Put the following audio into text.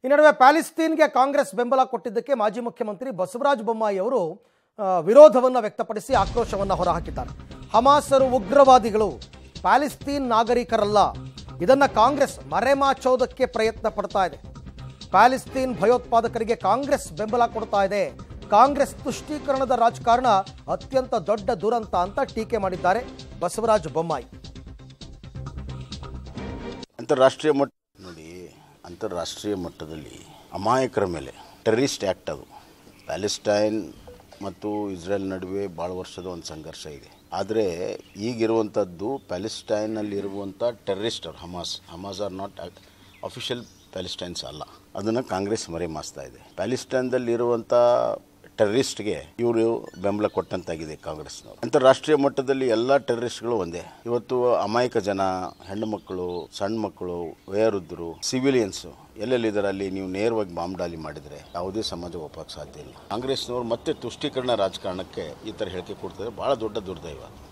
ಈ ನಡುವೆ ಪ್ಯಾಲಿಸ್ತೀನ್ಗೆ ಕಾಂಗ್ರೆಸ್ ಬೆಂಬಲ ಕೊಟ್ಟಿದ್ದಕ್ಕೆ ಮಾಜಿ ಮುಖ್ಯಮಂತ್ರಿ ಬಸವರಾಜ ಬೊಮ್ಮಾಯಿ ಅವರು ಆ, ವಿರೋಧವನ್ನ ವ್ಯಕ್ತಪಡಿಸಿ ಆಕ್ರೋಶವನ್ನ ಹೊರಹಾಕಿದ್ದಾರೆ ಹಮಾಸರು ಉಗ್ರವಾದಿಗಳು ಪ್ಯಾಲಿಸ್ತೀನ್ ನಾಗರಿಕರಲ್ಲ ಇದನ್ನ ಕಾಂಗ್ರೆಸ್ ಮರೆಮಾಚೋದಕ್ಕೆ ಪ್ರಯತ್ನ ಪಡ್ತಾ ಇದೆ ಪ್ಯಾಲಿಸ್ತೀನ್ ಭಯೋತ್ಪಾದಕರಿಗೆ ಕಾಂಗ್ರೆಸ್ ಬೆಂಬಲ ಕೊಡ್ತಾ ಇದೆ ಕಾಂಗ್ರೆಸ್ ತುಷ್ಟೀಕರಣದ ರಾಜಕಾರಣ ಅತ್ಯಂತ ದೊಡ್ಡ ದುರಂತ ಅಂತ ಟೀಕೆ ಮಾಡಿದ್ದಾರೆ ಬಸವರಾಜ ಬೊಮ್ಮಾಯಿ ಅಂತಾರಾಷ್ಟ್ರೀಯ ಮಟ್ಟ ನೋಡಿ ಅಂತಾರಾಷ್ಟ್ರೀಯ ಮಟ್ಟದಲ್ಲಿ ಅಮಾಯಕರ ಮೇಲೆ ಟೆರರಿಸ್ಟ್ ಆ್ಯಕ್ಟ್ ಅದು ಪ್ಯಾಲೆಸ್ಟೈನ್ ಮತ್ತು ಇಸ್ರೇಲ್ ನಡುವೆ ಭಾಳ ವರ್ಷದ ಒಂದು ಸಂಘರ್ಷ ಇದೆ ಆದರೆ ಈಗಿರುವಂಥದ್ದು ಪ್ಯಾಲೆಸ್ಟೈನಲ್ಲಿರುವಂಥ ಟೆರರಿಸ್ಟ್ ಅವ್ರು Hamas Hamas are not official Palestines ಅಲ್ಲ ಅದನ್ನು ಕಾಂಗ್ರೆಸ್ ಮರೆ ಮಾಸ್ತಾ ಇದೆ ಪ್ಯಾಲೆಸ್ಟೈನ್ದಲ್ಲಿರುವಂಥ ಟೆರರಿಸ್ಟ್ಗೆ ಇವರು ಬೆಂಬಲ ಕೊಟ್ಟಂತಾಗಿದೆ ಕಾಂಗ್ರೆಸ್ನವರು ಅಂತಾರಾಷ್ಟ್ರೀಯ ಮಟ್ಟದಲ್ಲಿ ಎಲ್ಲ ಟೆರರಿಸ್ಟ್ಗಳು ಒಂದೇ ಇವತ್ತು ಅಮಾಯಕ ಜನ ಹೆಣ್ಣು ಮಕ್ಕಳು ಸಣ್ಣ ಮಕ್ಕಳು ವಯೋವೃದ್ಧರು ಸಿವಿಲಿಯನ್ಸ್ ಎಲ್ಲೆಲ್ಲಿದ್ದಾರೆ ಅಲ್ಲಿ ನೀವು ನೇರವಾಗಿ ಬಾಂಬ್ ಡಾಲಿ ಮಾಡಿದರೆ ಯಾವುದೇ ಸಮಾಜ ಒಪ್ಪಕ್ಕೆ ಸಾಧ್ಯ ಇಲ್ಲ ಕಾಂಗ್ರೆಸ್ನವರು ಮತ್ತೆ ತುಷ್ಟೀಕರಣ ರಾಜಕಾರಣಕ್ಕೆ ಈ ಥರ ಹೇಳಿಕೆ ಕೊಡ್ತಾರೆ ಭಾಳ ದೊಡ್ಡ ದುರ್ದೈವ